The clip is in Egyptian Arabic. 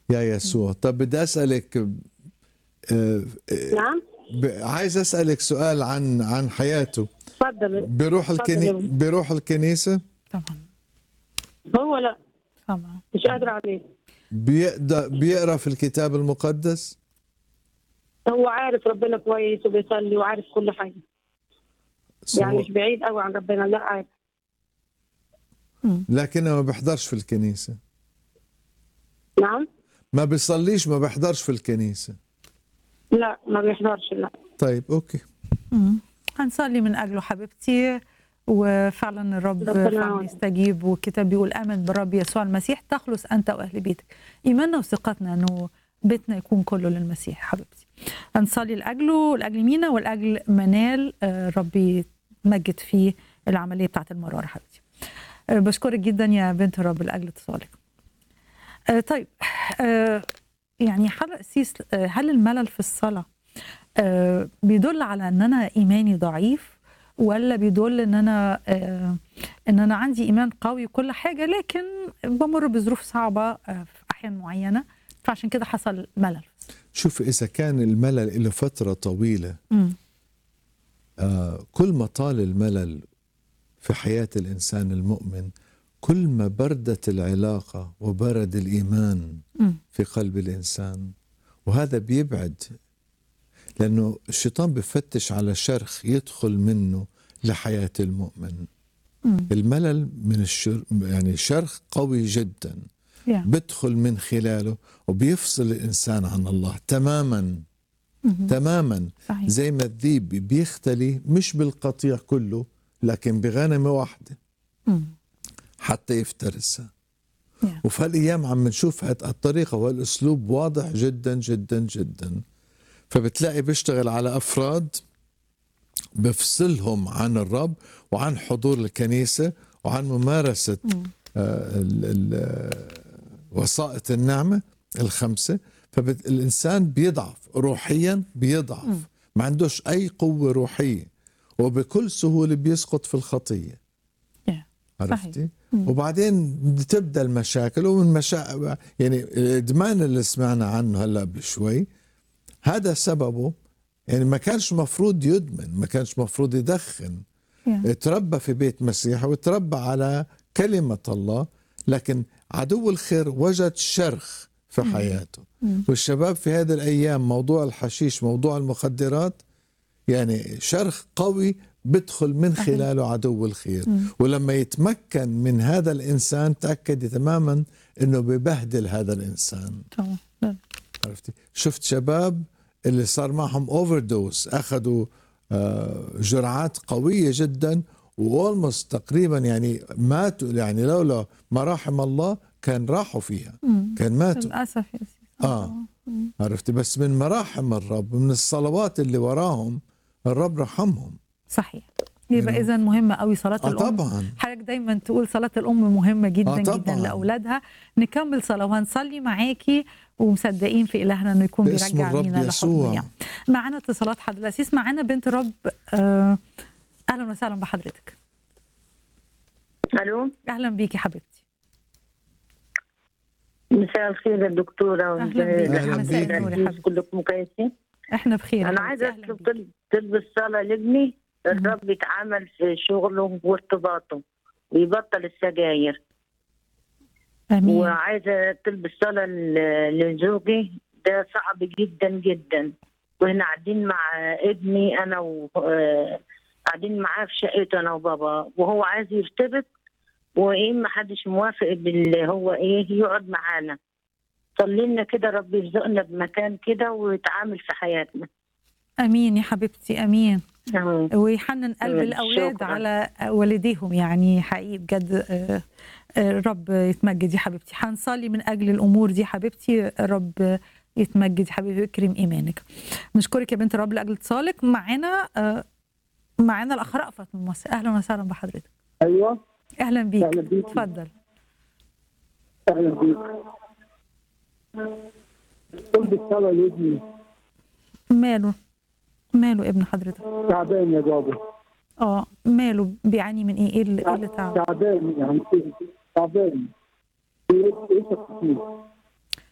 يا يسوع طب بدي اسالك آه، آه، نعم ب- عايز اسالك سؤال عن عن حياته تفضل بيروح الكني... اتفضل. بيروح الكنيسه طبعا هو لا طبعا مش قادر عليه بيقدر بيقرا في الكتاب المقدس هو عارف ربنا كويس وبيصلي وعارف كل حاجه يعني مش بعيد قوي عن ربنا لا عارف لكنه ما بيحضرش في الكنيسه نعم ما بيصليش ما بيحضرش في الكنيسه لا ما بيحضرش لا طيب اوكي مم. هنصلي من اجله حبيبتي وفعلا الرب ربنا فعلا يعوضك. يستجيب والكتاب بيقول امن بالرب يسوع المسيح تخلص انت واهل بيتك ايماننا وثقتنا انه بيتنا يكون كله للمسيح حبيبتي هنصلي لاجله لاجل مينا ولاجل منال آه، ربي يتمجد في العمليه بتاعت المراره حبيبتي آه، بشكرك جدا يا بنت الرب لاجل اتصالك آه، طيب آه، يعني حضرتك قسيس آه، هل الملل في الصلاه آه، بيدل على ان انا ايماني ضعيف ولا بيدل ان انا آه، ان انا عندي ايمان قوي وكل حاجه لكن بمر بظروف صعبه آه، في احيان معينه فعشان كده حصل ملل شوف اذا كان الملل له فتره طويله مم. آه كل ما طال الملل في حياه الانسان المؤمن كل ما بردت العلاقه وبرد الايمان مم. في قلب الانسان وهذا بيبعد لانه الشيطان بفتش على شرخ يدخل منه لحياه المؤمن مم. الملل من الشر يعني شرخ قوي جدا Yeah. بدخل من خلاله وبيفصل الانسان عن الله تماما مم. تماما صحيح زي ما الذيب بيختلي مش بالقطيع كله لكن بغنمه واحده مم. حتى يفترسها Yeah. وفي هالايام عم نشوف هاد الطريقه والاسلوب واضح جدا جدا جدا فبتلاقي بيشتغل على افراد بفصلهم عن الرب وعن حضور الكنيسه وعن ممارسه مم. آه، ال- ال- آه، وسائط النعمه الخمسه فالانسان بيضعف روحيا بيضعف مم. ما عندوش اي قوه روحيه وبكل سهوله بيسقط في الخطيه Yeah. عرفتي؟ مم. وبعدين تبدا المشاكل ومن مشا... يعني الادمان اللي سمعنا عنه هلا بشوي هذا سببه يعني ما كانش مفروض يدمن ما كانش مفروض يدخن Yeah. تربى في بيت مسيحي وتربى على كلمة الله لكن عدو الخير وجد شرخ في حياته مم. والشباب في هذه الأيام موضوع الحشيش موضوع المخدرات يعني شرخ قوي بدخل من صحيح. خلاله عدو الخير مم. ولما يتمكن من هذا الإنسان تأكدي تماما أنه ببهدل هذا الإنسان طبعا لا. عرفتي شفت شباب اللي صار معهم اوفر دوز اخذوا آه، جرعات قويه جدا واولموست تقريبا يعني ماتوا يعني لولا مراحم الله كان راحوا فيها مم. كان ماتوا للاسف يا سيدي آه. عرفتي بس من مراحم الرب من الصلوات اللي وراهم الرب رحمهم صحيح يبقى You know. اذا مهمه قوي صلاه اه الام طبعا حضرتك دايما تقول صلاة الأم مهمة جدا آه جدا طبعاً. لأولادها نكمل صلاة وهنصلي معاكي ومصدقين في إلهنا إنه يكون باسم بيرجع الرب لينا يسوع. لحضنه يعني. معانا اتصالات حضرتك الأسيس معانا بنت رب آه، أهلا وسهلا بحضرتك الو أهلا بيكي حبيبتي مساء الخير يا دكتوره أهلا بيك. أهلا مساء بيك. الخير يا حبيبتي. كلكم كويسين إحنا بخير انا حبيبتي. عايزه أهلا اطلب بيك. طلب طلب الصلاه لابني الرب يتعامل في شغله وارتباطه ويبطل السجاير آمين وعايزه طلب الصلاه ل- لزوجي ده صعب جدا جدا واحنا قاعدين مع ابني انا و آه، قاعدين معاه في شقته انا وبابا وهو عايز يرتبط وايه ما حدش موافق باللي هو ايه يقعد معانا صلي لنا كده رب يرزقنا بمكان كده ويتعامل في حياتنا آمين يا حبيبتي آمين آمين. ويحنن قلب آمين. الأولاد شكراً. على والديهم يعني حقيقي بجد آه، آه، رب يتمجد يا حبيبتي هنصلي من أجل الأمور دي حبيبتي رب يتمجد يا حبيبي ويكرم إيمانك نشكرك يا بنت رب لأجل اتصالك معانا آه، معانا الأخ رأفت من مصر أهلا وسهلا بحضرتك ايوه أهلا بيك أهلا بيك. اتفضل اهلا بيك قلت الصلاه لابني ماله ماله ابن حضرتك تعبان يا بابا اه ماله بيعاني من ايه ايه اللي, إيه اللي تعب تعبان يعني تعبان ايش التكليف